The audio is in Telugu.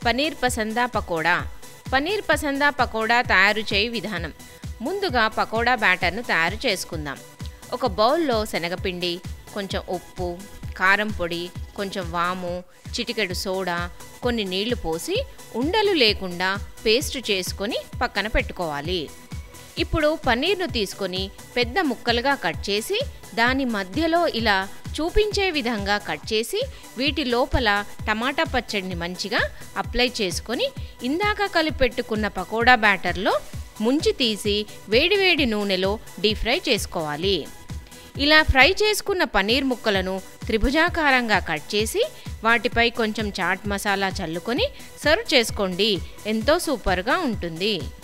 పనీర్ పసందా పకోడా పనీర్ పసందా పకోడా తయారు చేయి విధానం ముందుగా పకోడా బ్యాటర్ను తయారు చేసుకుందాం ఒక బౌల్లో శనగపిండి కొంచెం ఉప్పు కారం పొడి కొంచెం వాము చిటికెడు సోడా కొన్ని నీళ్లు పోసి ఉండలు లేకుండా పేస్ట్ చేసుకొని పక్కన పెట్టుకోవాలి ఇప్పుడు పన్నీర్ను తీసుకొని పెద్ద ముక్కలుగా కట్ చేసి దాని మధ్యలో ఇలా చూపించే విధంగా కట్ చేసి వీటి లోపల టమాటా పచ్చడిని మంచిగా అప్లై చేసుకొని ఇందాక కలిపి పెట్టుకున్న పకోడా బ్యాటర్లో ముంచి తీసి వేడివేడి నూనెలో డీప్ ఫ్రై చేసుకోవాలి ఇలా ఫ్రై చేసుకున్న పన్నీర్ ముక్కలను త్రిభుజాకారంగా కట్ చేసి వాటిపై కొంచెం చాట్ మసాలా చల్లుకొని సర్వ్ చేసుకోండి ఎంతో సూపర్గా ఉంటుంది